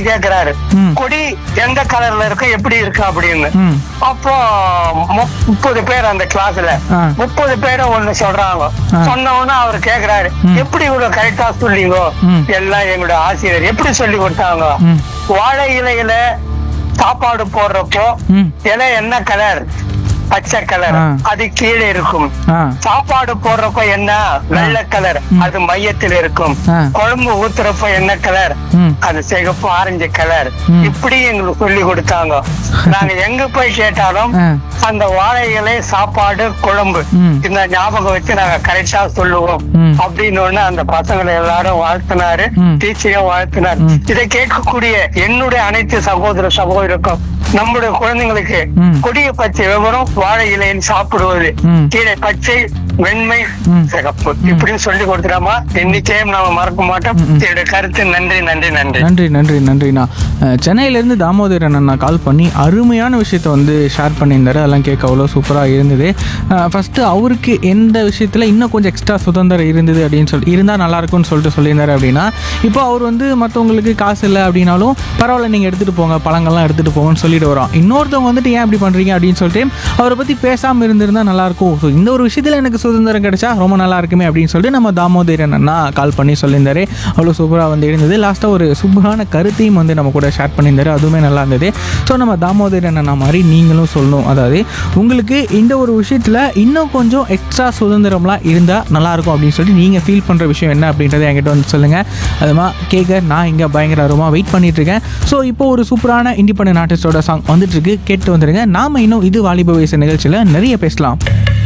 கேக்குறாரு ம். கொடி எந்த கலர்ல இருக்கு எப்படி இருக்கு அப்படின்னு ம் அப்போ மு- முப்பது பேர் அந்த கிளாஸ்ல ஆ. முப்பது பேரும் ஒண்ணு சொல்றாங்க ஆ. சொன்ன உடனே அவர் கேக்குறாரு ம். எப்படி இவ்வளவு கரெக்டா சொல்லீங்க ம். எல்லாம் எங்களோட ஆசிரியர் எப்படி சொல்லி கொடுத்தாங்க ம் வாழை இலையில சாப்பாடு போடுறப்போ ம் இலை என்ன கலர் பச்சை கலர் ஆ. அது கீழே இருக்கும் ஆ சாப்பாடு போடுறப்ப என்ன வெள்ளை கலர் ம். அது மையத்தில் இருக்கும் ஆ. குழம்பு ஊத்துறப்ப என்ன கலர் ம் அது சிகப்பு ஆரஞ்சு கலர் ம். இப்படி எங்களுக்கு சொல்லி கொடுத்தாங்க நாங்க எங்க போய் கேட்டாலும் ஆ. அந்த வாழை இலை சாப்பாடு குழம்பு ம். இந்த ஞாபகம் வச்சு நாங்க கரெக்டா சொல்லுவோம் ம். அப்படின்னு ஒண்ணு அந்த பசங்களை எல்லாரும் வாழ்த்தினாரு ம். டீச்சரையும் வாழ்த்தினார் ம். இதை கேட்கக்கூடிய என்னுடைய அனைத்து சகோதர சகோதரருக்கும் நம்முடைய குழந்தைங்களுக்கு ம். கொடிய பச்சை விவரம் வாழை இலைன்னு சாப்பிடுவது ம். கீழே பச்சை வெண்மை ம். சிகப்பு இப்படின்னு சொல்லி கொடுத்துடாமா நிச்சயம் நாம மறக்க மாட்டோம் என்னுடைய கருத்து நன்றி நன்றி நன்றி நன்றி நன்றி நன்றிண்ணா அஹ், சென்னையிலேருந்து தாமோதரன் அண்ணா கால் பண்ணி அருமையான விஷயத்த வந்து ஷேர் பண்ணியிருந்தாரு அதெல்லாம் கேட்க அவ்வளோ சூப்பராக இருந்தது ஃபஸ்ட்டு அவருக்கு எந்த விஷயத்தில் இன்னும் கொஞ்சம் எக்ஸ்ட்ரா சுதந்திரம் இருந்தது அப்படின்னு சொல்லி இருந்தால் நல்லாயிருக்கும்னு சொல்லிட்டு சொல்லியிருந்தாரு அப்படின்னா இப்போ அவர் வந்து மற்றவங்களுக்கு காசு இல்லை அப்படின்னாலும் பரவாயில்ல நீங்கள் எடுத்துகிட்டு போங்க பழங்கள்லாம் எடுத்துகிட்டு போங்கன்னு சொல்லிட்டு வரோம் இன்னொருத்தவங்க வந்துட்டு ஏன் இப்படி பண்ணுறீங்க அப்படின்னு சொல்லிட்டு அவரை பற்றி பேசாமல் இருந்திருந்தால் நல்லாயிருக்கும் ஸோ இந்த ஒரு விஷயத்தில் எனக்கு சுதந்திரம் கிடைச்சா ரொம்ப நல்லா இருக்குமே அப்படின்னு சொல்லிட்டு நம்ம தாமோதரன் அண்ணா கால் பண்ணி சொல்லியிருந்தாரு அவ்வளோ சூப்பராக வந்து இருந்தது லாஸ்ட்டாக ஒரு சூப்பரான கருத்தையும் வந்து நம்ம கூட ஷேர் பண்ணியிருந்தாரு அதுவுமே நல்லா இருந்தது ஸோ நம்ம தாமோதரன் அண்ணா மாதிரி நீங்களும் சொல்லணும் அதாவது உங்களுக்கு இந்த ஒரு விஷயத்தில் இன்னும் கொஞ்சம் எக்ஸ்ட்ரா சுதந்திரம்லாம் இருந்தால் நல்லாயிருக்கும் அப்படின்னு சொல்லிட்டு நீங்கள் ஃபீல் பண்ணுற விஷயம் என்ன அப்படின்றத என்கிட்ட வந்து சொல்லுங்கள் அதுமா கேட்க நான் இங்கே பயங்கர ஆர்வமாக வெயிட் பண்ணிட்டு இருக்கேன் ஸோ இப்போ ஒரு சூப்பரான இண்டிபெண்டன்ட் ஆர்டிஸ்டோட சாங் வந்துட்டு இருக்கு கேட்டு வந்துருங்க நாம இன்னும் இது வாலிப வயசு நிகழ்ச்சியில் நிறைய பேசலாம்